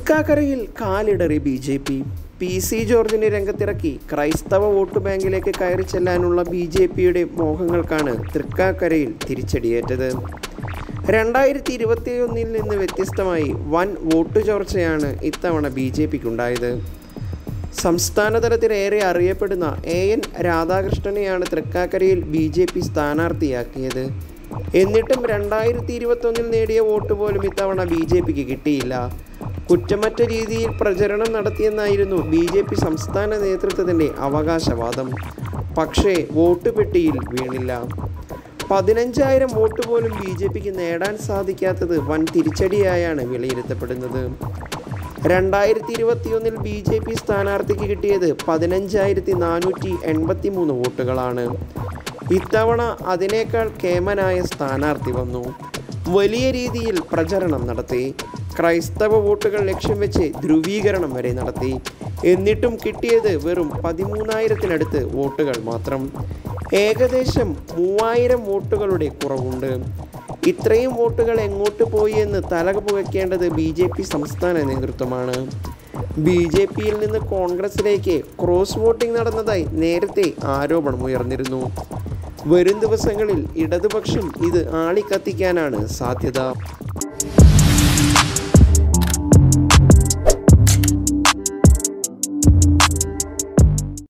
തൃക്കാക്കരയിൽ കാലിടറി B J P P C ജോർജിനെ രംഗത്തിറക്കി ക്രൈസ്തവ വോട്ട് ബാങ്കിലേക്ക് കയറി ചെല്ലാനുള്ള ബി ജെ പിയുടെ മോഹങ്ങൾക്കാണ് തൃക്കാക്കരയിൽ തിരിച്ചടിയേറ്റത് രണ്ടായിരത്തി ഇരുപത്തിയൊന്നിൽ നിന്ന് വ്യത്യസ്തമായി വൻ വോട്ട് ചോർച്ചയാണ് ഇത്തവണ ബി ജെ പിക്കുണ്ടായത് സംസ്ഥാന തലത്തിൽ ഏറെ അറിയപ്പെടുന്ന എ എൻ രാധാകൃഷ്ണനെയാണ് തൃക്കാക്കരയിൽ ബി ജെ പി സ്ഥാനാർത്ഥിയാക്കിയത് എന്നിട്ടും രണ്ടായിരത്തി ഇരുപത്തൊന്നിൽ നേടിയ വോട്ട് പോലും ഇത്തവണ ബി ജെ പിക്ക് കിട്ടിയില്ല കുറ്റമറ്റ രീതിയിൽ പ്രചരണം നടത്തിയെന്നായിരുന്നു ബി ജെ പി സംസ്ഥാന നേതൃത്വത്തിൻ്റെ അവകാശവാദം പക്ഷേ വോട്ട് പെട്ടിയിൽ വീണില്ല പതിനഞ്ചായിരം വോട്ട് പോലും ബി ജെ പിക്ക് നേടാൻ സാധിക്കാത്തത് വൻ തിരിച്ചടിയായാണ് വിലയിരുത്തപ്പെടുന്നത് രണ്ടായിരത്തി ഇരുപത്തിയൊന്നിൽ ബി ജെ പി സ്ഥാനാർത്ഥിക്ക് കിട്ടിയത് പതിനഞ്ചായിരത്തി നാനൂറ്റി എൺപത്തി മൂന്ന് വോട്ടുകളാണ് ഇത്തവണ അതിനേക്കാൾ കേമനായ സ്ഥാനാർത്ഥി വന്നു വലിയ രീതിയിൽ പ്രചരണം നടത്തി ക്രൈസ്തവ വോട്ടുകൾ ലക്ഷ്യം വെച്ച് ധ്രുവീകരണം വരെ നടത്തി എന്നിട്ടും കിട്ടിയത് വെറും പതിമൂന്നായിരത്തിനടുത്ത് വോട്ടുകൾ മാത്രം ഏകദേശം മൂവായിരം വോട്ടുകളുടെ കുറവുണ്ട് ഇത്രയും വോട്ടുകൾ എങ്ങോട്ട് പോയി എന്ന് തലക പുകയ്ക്കേണ്ടത് ബി ജെ പി സംസ്ഥാന നേതൃത്വമാണ് ബി ജെ പിയിൽ നിന്ന് കോൺഗ്രസിലേക്ക് ക്രോസ് വോട്ടിംഗ് നടന്നതായി നേരത്തെ ആരോപണം ഉയർന്നിരുന്നു വരും ദിവസങ്ങളിൽ ഇടതുപക്ഷം ഇത് ആളിക്കത്തിക്കാനാണ് സാധ്യത